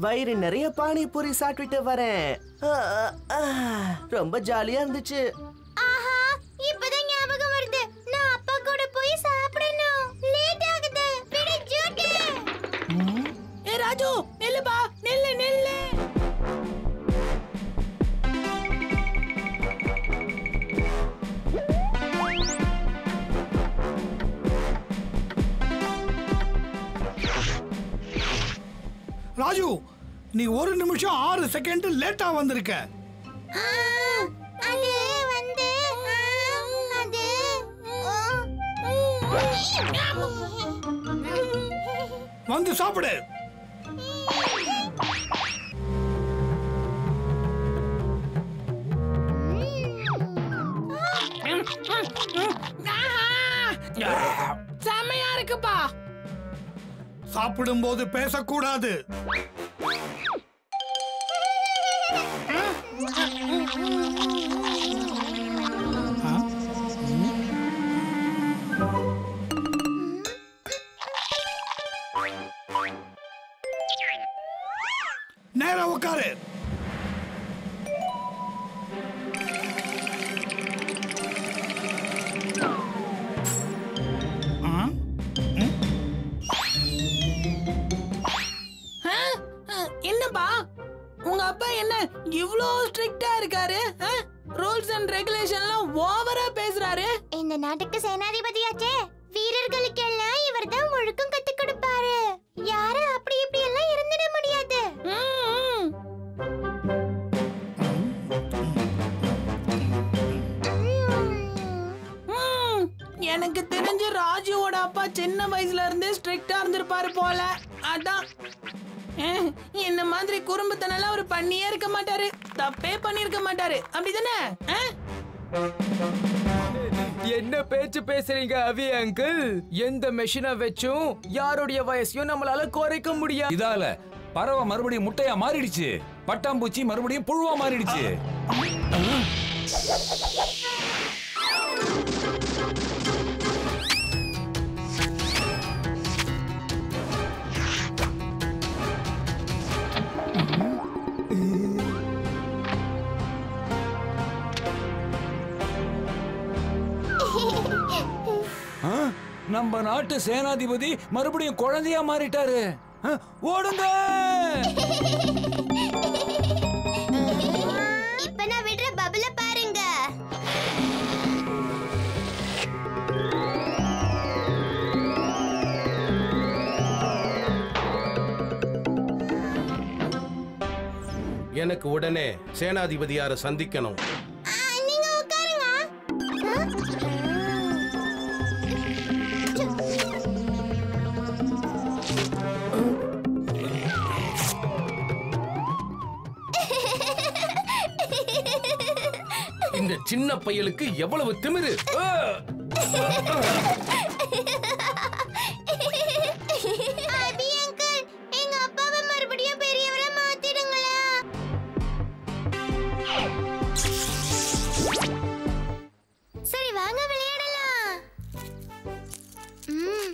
வயிறு நிறைய பானிபூரி சாப்பிட்டுட்டு வரேன் ஆ, ஆ, ரொம்ப ஜாலியா இருந்துச்சு ஆஹா இப்பதான் ஞாபகம் வருது நான் அப்பா கூட போய் சாப்பிடணும் லேட் ஆகுது விடு ஜூட்டு ஏ ராஜு நில்லுப்பா நில்லு நில்லு ராஜு நீ ஒரு நிமிஷம் ஆறு செகண்ட் லேட்டா வந்திருக்க ஆ, அது வந்து ஆ, அது வந்து சாப்பிடு செமையா இருக்குப்பா சாப்பிடும்போது பேசக்கூடாது ஆ? நேரா உட்காரு ஆ? ஆ? ஆ, என்னப்பா உங்க அப்பா என்ன இவ்ளோ ஸ்ட்ரிக்ட்டா இருக்காரு ரூல்ஸ் அண்ட் ரெகுலேஷன்லாம் ஓவரா பேசுறாரு இந்த நாட்டுக்கு சேனாதிபதியாச்சே வீரர்களுக்கெல்லாம் இவர்தான் ஒழுக்கம் கத்து கொடுப்பாரு யாரும் அப்படி இப்படி எல்லாம் இருந்துட முடியாது ம், ம். ம், எனக்கு தெரிஞ்சு ராஜுவோட அப்பா சின்ன வயசுல இருந்தே ஸ்ட்ரிக்ட்டா இருந்திருப்பாரு போல அதான் அஹ், இந்த மாதிரி குறும்புத்தனெல்லாம் அவர் பண்ணியே இருக்க மாட்டாரு தப்பே பண்ணிருக்க மாட்டாரு அப்படிதானே அஹ்? என்ன பேச்சு பேசுறீங்க அவி அங்கிள் எந்த மெஷினை வச்சும் யாருடைய வயசையும் நம்மளால குறைக்க முடியாது இதால பறவை மறுபடியும் முட்டையா மாறிடுச்சு பட்டாம்பூச்சி மறுபடியும் புழுவா மாறிடுச்சு ஆ? நம்ம நாட்டு சேனாதிபதி மறுபடியும் குழந்தையா மாறிட்டாரு ஆ, ஓடுங்க இப்ப நான் விடுற பபுல பாருங்க எனக்கு உடனே சேனாதிபதியார சந்திக்கணும் ஆ, நீங்க உட்காருங்க இந்த சின்ன பையலுக்கு எவ்வளவு திமிரு ஆ! அபி அங்கிள் எங்க அப்பாவை மறுபடியும் பெரியவரா மாத்திடுங்களா சரி வாங்க விளையாடலாம் ம்,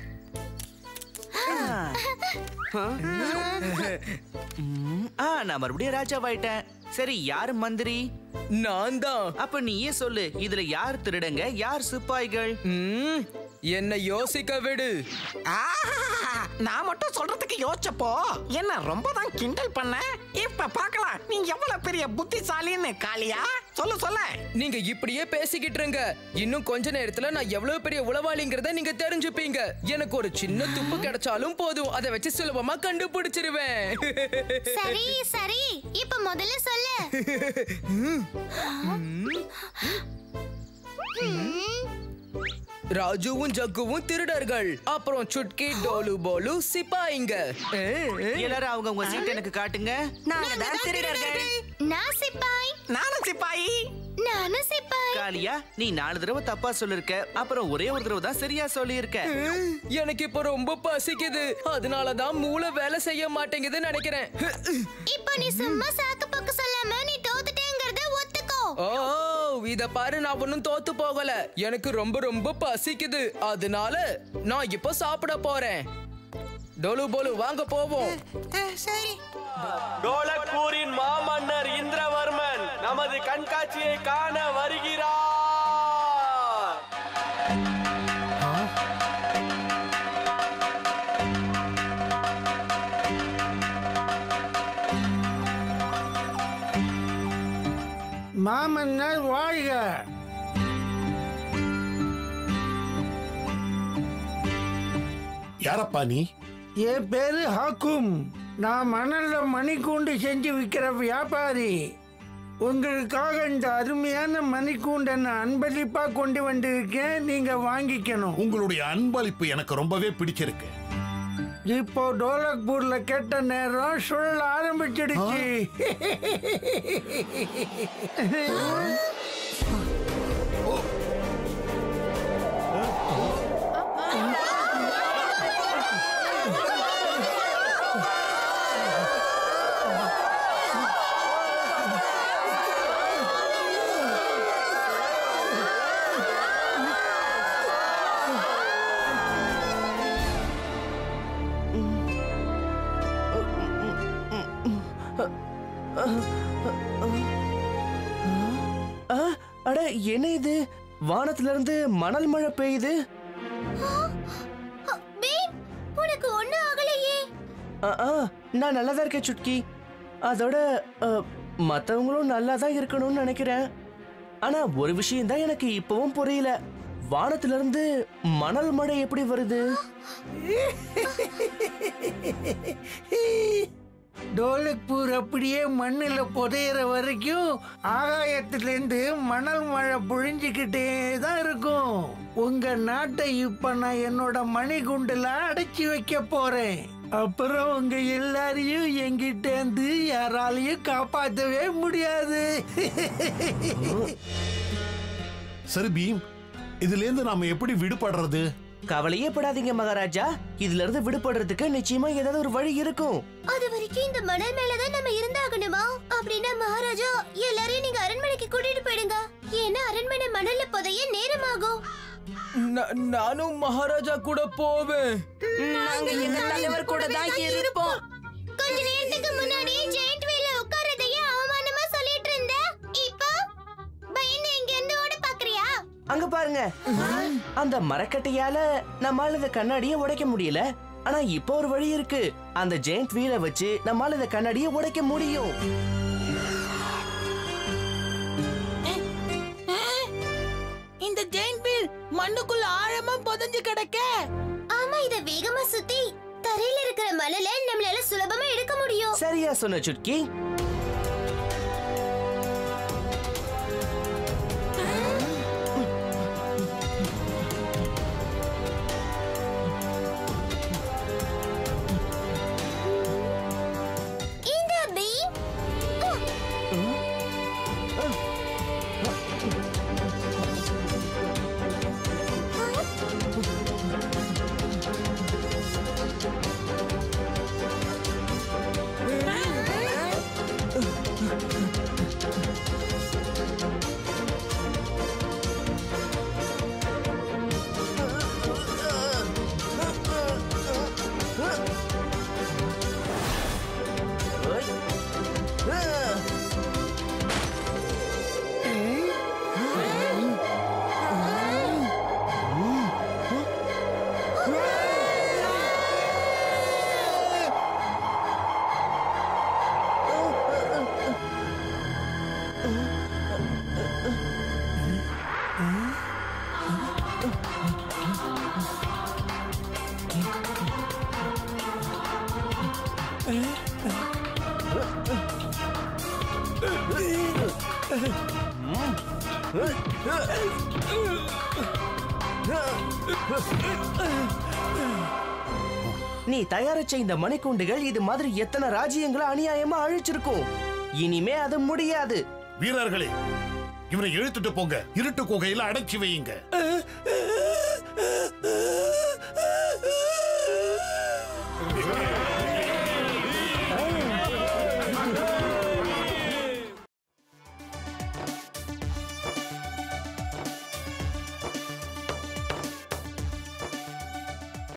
ஹா. ம், ஆ நான் மறுபடியும் ராஜாவாயிட்டேன் சரி யார் மந்திரி நான் தான் அப்ப நீயே சொல்லு இதுல யார் திருடங்க யார் சிப்பாய்கள் ம், என்னை யோசிக்க விடு ஆஹா! நான் மட்டும் சொல்றதுக்கு யோசிச்சப்போ என்ன ரொம்ப தான் கிண்டல் பண்ண இப்ப பார்க்கலாம் நீ எவ்வளவு பெரிய புத்திசாலின்னு காளியா சொல்லு சொல்ல நீங்க இப்படியே பேசிக்கிட்டு இருங்க இன்னும் கொஞ்ச நேரத்துல நான் எவ்வளவு பெரிய உளவாளிங்கிறத நீங்க தெரிஞ்சுப்பீங்க எனக்கு ஒரு சின்ன துப்பு கிடைச்சாலும் போதும் அதை வச்சு சுலபமா கண்டுபிடிச்சிருவேன் சரி சரி இப்ப முதல்ல சொல்லு ராஜுவும் ஜக்குவும் திருடர்கள் அப்புறம் சுட்கி டோலு போலு சிப்பாயிங்க எல்லாரும் அவங்க உங்க சீட் எனக்கு காட்டுங்க நாங்க தான் திருடர்கள் நான் சிப்பாய் நானும் சிப்பாயி நானும் சிப்பாய் காளியா நீ நாலு தடவை தப்பா சொல்லிருக்க அப்புறம் ஒரே ஒரு தடவை தான் சரியா சொல்லியிருக்க எனக்கு இப்ப ரொம்ப பசிக்குது அதனாலதான் மூளை வேலை செய்ய மாட்டேங்குதுன்னு நினைக்கிறேன் இப்போ நீ சும்மா சாக்கு போக்கு சொல்லாம நீ தோத்துட்டேங்கறத ஒத்துக்கோ ஓ இத பாரு நான் ஒன்னும் தோத்து போகல எனக்கு ரொம்ப ரொம்ப பசிக்குது அதனால நான் இப்ப சாப்பிட போறேன் டோலு போலு வாங்க போவோம் சரி டோலக்பூரின் மாமன்னர் இந்திரவர்மன் நமது கண்காட்சியை காண வருகிறார் மாமன்னர் வாழ்க யாரப்பா நீ என் பேரு ஹாக்கும் நான் மணல்ல மணிக்கூண்டு செஞ்சு விற்கிற வியாபாரி உங்களுக்காக இந்த அருமையான மணிக்கூண்டை நான் அன்பளிப்பா கொண்டு வந்திருக்கேன் நீங்க வாங்கிக்கணும் உங்களுடைய அன்பளிப்பு எனக்கு ரொம்பவே பிடிச்சிருக்கு இப்போ டோலக்பூர்ல கேட்ட நேரம் சொல்ல ஆரம்பிச்சிடுச்சு ஆ, அட என்ன இது வானத்துல இருந்து மணல் மழை பெய்யுது பீம் உனக்கு ஒண்ணும் ஆகலையே ஆ, ஆ, நான் நல்லா தான் இருக்கேன் சுட்கி அதோட அ, மத்தவங்களும் நல்லா தான் இருக்கணும்னு நினைக்கிறேன் ஆனா ஒரு விஷயம் தான் எனக்கு இப்பவும் புரியல வானத்துல இருந்து மணல் மழை எப்படி வருது டோலக்பூர் அப்படியே மண்ணில் புதையிற வரைக்கும் ஆகாயத்திலேருந்து மணல் மழை பொழிஞ்சுக்கிட்டே தான் இருக்கும் உங்க நாட்டை இப்ப நான் என்னோட மணிகுண்டுல அடைச்சி வைக்க போறேன் அப்புறம் உங்க எல்லாரையும் என்கிட்ட இருந்து யாராலையும் காப்பாற்றவே முடியாது சரி பீம் இதுல இருந்து நாம எப்படி விடுபடுறது கவலையே படாதீங்க மகாராஜா இதுல இருந்து விடுபடுறதுக்கு நிச்சயமா ஏதாவது ஒரு வழி இருக்கும் அது வரைக்கும் இந்த மணல் மேலதான் நம்ம இருந்தாகணுமா அப்படின்னா மகாராஜா எல்லாரையும் நீங்க அரண்மனைக்கு கூட்டிட்டு போயிடுங்க ஏன்னா அரண்மனை மணல்ல புதைய நேரமாகும் நா- நானும் மகாராஜா கூட போவேன் நாங்க எங்க தலைவர் கூட தான் இருப்போம் கொஞ்ச நேரத்துக்கு முன்னாடி ஜெயிண்ட் வீல்ல உட்கார்றதையே அவமானமா சொல்லிட்டு இருந்த இப்போ பயந்து இங்க இருந்து ஓட பாக்குறியா அங்க பாருங்க அந்த மரக்கட்டையால நம்மால இந்த கண்ணாடியை உடைக்க முடியல ஆனா இப்போ ஒரு வழி இருக்கு அந்த ஜெயண்ட் வீலை வச்சு நம்மால இந்த கண்ணாடியை உடைக்க முடியும் இந்த ஜெயின் வீல் மண்ணுக்குள்ள ஆழமா புதைஞ்சு கிடக்க ஆமா இத வேகமா சுத்தி தரையில இருக்கிற மணல நம்மளால சுலபமா எடுக்க முடியும் சரியா சொன்ன சுட்கி இந்த பீம் நீ தயாரிச்ச இந்த மணிக்கூண்டுகள் இது மாதிரி எத்தனை ராஜ்யங்களை அநியாயமா அழிச்சிருக்கும் இனிமே அது முடியாது வீரர்களே இவரை இழுத்துட்டு போங்க இருட்டு குகையில அடைச்சி வையுங்க